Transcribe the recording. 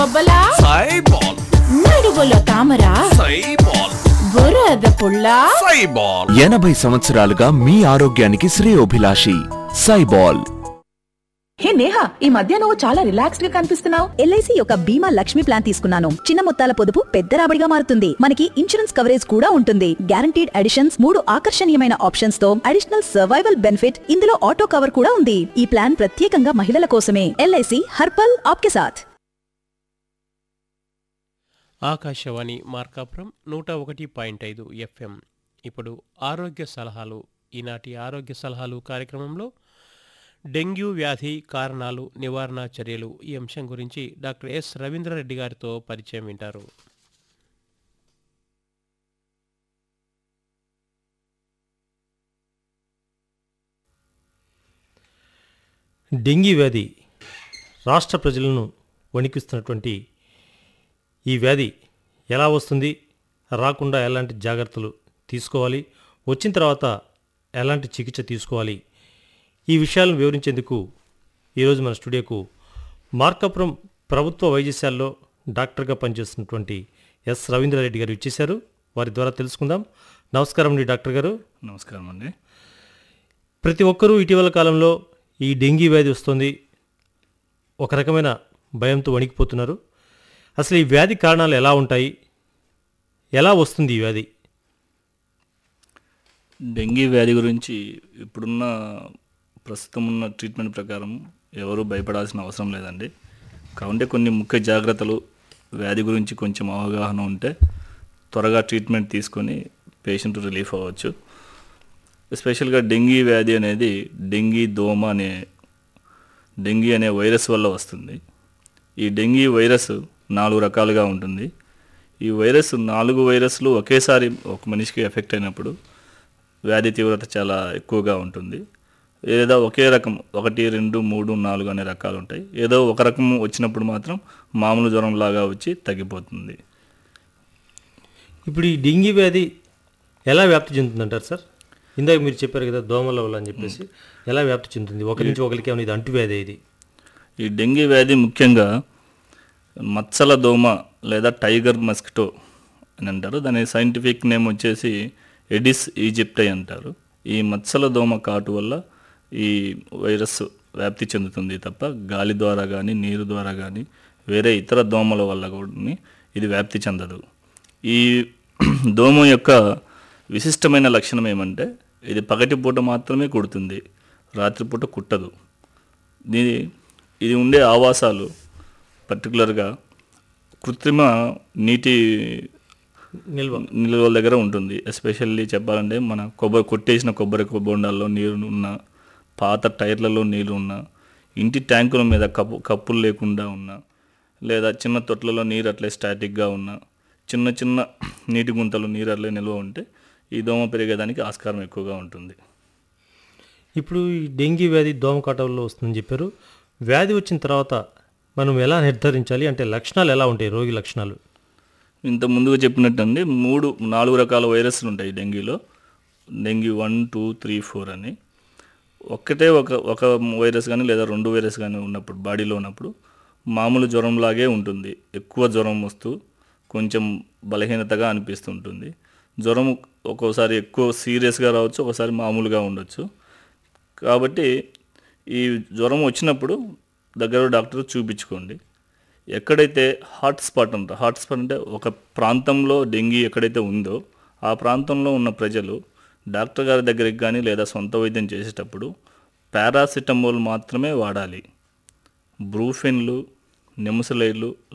బొబ్బలా సైబాల్ నడువులో తామర సైబాల్ బురద పుల్ల సైబాల్ ఎనభై సంవత్సరాలుగా మీ ఆరోగ్యానికి శ్రేయోభిలాషి సైబాల్ హే నేహా ఈ మధ్య నువ్వు చాలా రిలాక్స్డ్ గా కనిపిస్తున్నావు ఎల్ఐసి యొక్క బీమా లక్ష్మి ప్లాన్ తీసుకున్నాను చిన్న మొత్తాల పొదుపు పెద్ద రాబడిగా మారుతుంది మనకి ఇన్సూరెన్స్ కవరేజ్ కూడా ఉంటుంది గ్యారంటీడ్ అడిషన్స్ మూడు ఆకర్షణీయమైన ఆప్షన్స్ తో అడిషనల్ సర్వైవల్ బెనిఫిట్ ఇందులో ఆటో కవర్ కూడా ఉంది ఈ ప్లాన్ ప్రత్యేకంగా మహిళల కోసమే ఎల్ఐసి హర్పల్ ఆప్కే సాథ్ ఆకాశవాణి మార్కాపురం నూట ఒకటి పాయింట్ ఐదు ఎఫ్ఎం ఇప్పుడు ఆరోగ్య సలహాలు ఈనాటి ఆరోగ్య సలహాలు కార్యక్రమంలో డెంగ్యూ వ్యాధి కారణాలు నివారణ చర్యలు ఈ అంశం గురించి డాక్టర్ ఎస్ రవీంద్రారెడ్డి గారితో పరిచయం వింటారు డెంగీ వ్యాధి రాష్ట్ర ప్రజలను వణికిస్తున్నటువంటి ఈ వ్యాధి ఎలా వస్తుంది రాకుండా ఎలాంటి జాగ్రత్తలు తీసుకోవాలి వచ్చిన తర్వాత ఎలాంటి చికిత్స తీసుకోవాలి ఈ విషయాలను వివరించేందుకు ఈరోజు మన స్టూడియోకు మార్కాపురం ప్రభుత్వ వైద్యశాలలో డాక్టర్గా పనిచేస్తున్నటువంటి ఎస్ రవీంద్రారెడ్డి గారు ఇచ్చేశారు వారి ద్వారా తెలుసుకుందాం నమస్కారం అండి డాక్టర్ గారు నమస్కారం అండి ప్రతి ఒక్కరూ ఇటీవల కాలంలో ఈ డెంగీ వ్యాధి వస్తుంది ఒక రకమైన భయంతో వణికిపోతున్నారు అసలు ఈ వ్యాధి కారణాలు ఎలా ఉంటాయి ఎలా వస్తుంది ఈ వ్యాధి డెంగీ వ్యాధి గురించి ఇప్పుడున్న ప్రస్తుతం ఉన్న ట్రీట్మెంట్ ప్రకారం ఎవరు భయపడాల్సిన అవసరం లేదండి కావుంటే కొన్ని ముఖ్య జాగ్రత్తలు వ్యాధి గురించి కొంచెం అవగాహన ఉంటే త్వరగా ట్రీట్మెంట్ తీసుకొని పేషెంట్ రిలీఫ్ అవ్వచ్చు ఎస్పెషల్గా డెంగీ వ్యాధి అనేది డెంగీ దోమ అనే డెంగీ అనే వైరస్ వల్ల వస్తుంది ఈ డెంగీ వైరస్ నాలుగు రకాలుగా ఉంటుంది ఈ వైరస్ నాలుగు వైరస్లు ఒకేసారి ఒక మనిషికి ఎఫెక్ట్ అయినప్పుడు వ్యాధి తీవ్రత చాలా ఎక్కువగా ఉంటుంది ఏదో ఒకే రకం ఒకటి రెండు మూడు నాలుగు అనే రకాలు ఉంటాయి ఏదో ఒక రకం వచ్చినప్పుడు మాత్రం మామూలు జ్వరం లాగా వచ్చి తగ్గిపోతుంది ఇప్పుడు ఈ డెంగీ వ్యాధి ఎలా వ్యాప్తి చెందుతుందంటారు సార్ ఇందాక మీరు చెప్పారు కదా దోమల వల్ల అని చెప్పేసి ఎలా వ్యాప్తి చెందుతుంది ఒకరి నుంచి ఒకరికి ఏమైనా ఇది అంటువ్యాధి ఇది ఈ డెంగీ వ్యాధి ముఖ్యంగా మచ్చల దోమ లేదా టైగర్ మస్కిటో అని అంటారు దాని సైంటిఫిక్ నేమ్ వచ్చేసి ఎడిస్ ఈజిప్టై అంటారు ఈ మచ్చల దోమ కాటు వల్ల ఈ వైరస్ వ్యాప్తి చెందుతుంది తప్ప గాలి ద్వారా కానీ నీరు ద్వారా కానీ వేరే ఇతర దోమల వల్ల కూడా ఇది వ్యాప్తి చెందదు ఈ దోమ యొక్క విశిష్టమైన లక్షణం ఏమంటే ఇది పగటిపూట మాత్రమే కుడుతుంది రాత్రిపూట కుట్టదు దీని ఇది ఉండే ఆవాసాలు పర్టికులర్గా కృత్రిమ నీటి నిల్వ నిల్వల దగ్గర ఉంటుంది ఎస్పెషల్లీ చెప్పాలంటే మన కొబ్బరి కొట్టేసిన కొబ్బరి బొండాల్లో నీరు ఉన్న పాత టైర్లలో నీరు ఉన్న ఇంటి ట్యాంకుల మీద కప్పు కప్పులు లేకుండా ఉన్న లేదా చిన్న తొట్లలో నీరు అట్లే స్టాటిక్గా ఉన్న చిన్న చిన్న నీటి గుంతలు నీరు అట్లే నిల్వ ఉంటే ఈ దోమ పెరిగేదానికి ఆస్కారం ఎక్కువగా ఉంటుంది ఇప్పుడు ఈ డెంగీ వ్యాధి దోమ కాటంలో వస్తుందని చెప్పారు వ్యాధి వచ్చిన తర్వాత మనం ఎలా నిర్ధారించాలి అంటే లక్షణాలు ఎలా ఉంటాయి రోగి లక్షణాలు ఇంత ముందుగా చెప్పినట్టు అండి మూడు నాలుగు రకాల వైరస్లు ఉంటాయి డెంగీలో dengue one two three four అని ఒక్కటే ఒక ఒక వైరస్ కానీ లేదా రెండు వైరస్ కానీ ఉన్నప్పుడు బాడీలో ఉన్నప్పుడు మామూలు జ్వరంలాగే ఉంటుంది ఎక్కువ జ్వరం వస్తూ కొంచెం బలహీనతగా అనిపిస్తుంటుంది జ్వరం ఒక్కోసారి ఎక్కువ సీరియస్గా రావచ్చు ఒకసారి మామూలుగా ఉండొచ్చు కాబట్టి ఈ జ్వరం వచ్చినప్పుడు దగ్గర డాక్టర్ చూపించుకోండి ఎక్కడైతే హాట్ స్పాట్ అంటారు హాట్ స్పాట్ అంటే ఒక ప్రాంతంలో డెంగీ ఎక్కడైతే ఉందో ఆ ప్రాంతంలో ఉన్న ప్రజలు డాక్టర్ గారి దగ్గరికి కానీ లేదా సొంత వైద్యం చేసేటప్పుడు పారాసిటమోల్ మాత్రమే వాడాలి బ్రూఫెన్లు నెముసలైడ్లు